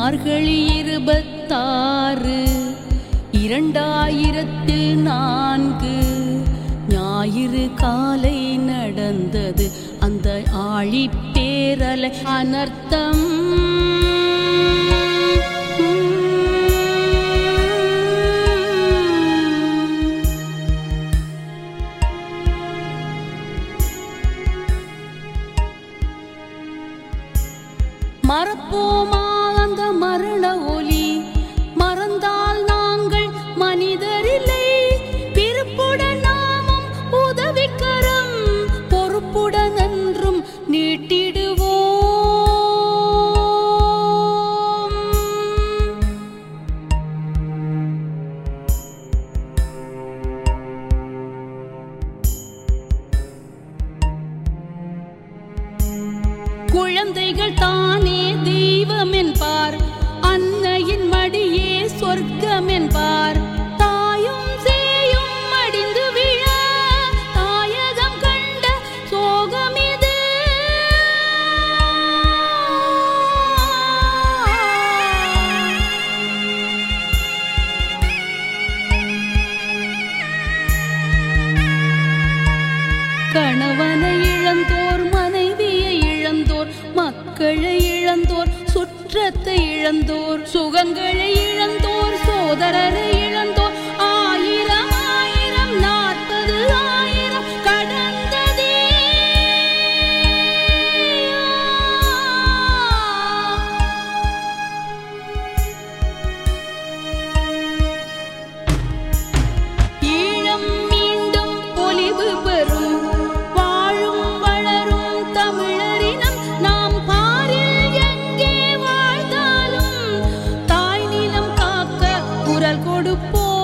மார்கழி இருபத்தாறு இரண்டாயிரத்தில் நான்கு ஞாயிறு காலை நடந்தது அந்த ஆழிப்பேரலை அனர்த்தம் மறப்போமா அந்த மரண ஒலி மறந்தால் நாங்கள் மனிதரில்லை பிறப்புடன் நாமும் உதவிக்கரம் பொறுப்புடன் என்றும் நீட்டிடுவோம் குழந்தைகள் தானே தெய்வம் என்பார் அன்னையின் மடியே சொர்க்கம் என்பார் தாயும் சேயும் மடிந்து விழ தாயகம் கண்ட சோகம் இது கணவனை இழந்தோர் மனைவியை இழந்தோர் மக்களை இழந்தோர் சுற்றத்தை இழந்தோர் சுகங்களை இழந்தோர் சோதரரை இழந்தோர் ஆயிரம் ஆயிரம் நாற்பது ஆயிரம் கடந்ததே ஈழம் மீண்டும் பொலிவு பெறும் வாழும் வளரும் தமிழரினம் நாம் பாரில் எங்கே வாழ்ந்தாலும் தாய் நிலம் காக்க குரல் கொடுப்போம்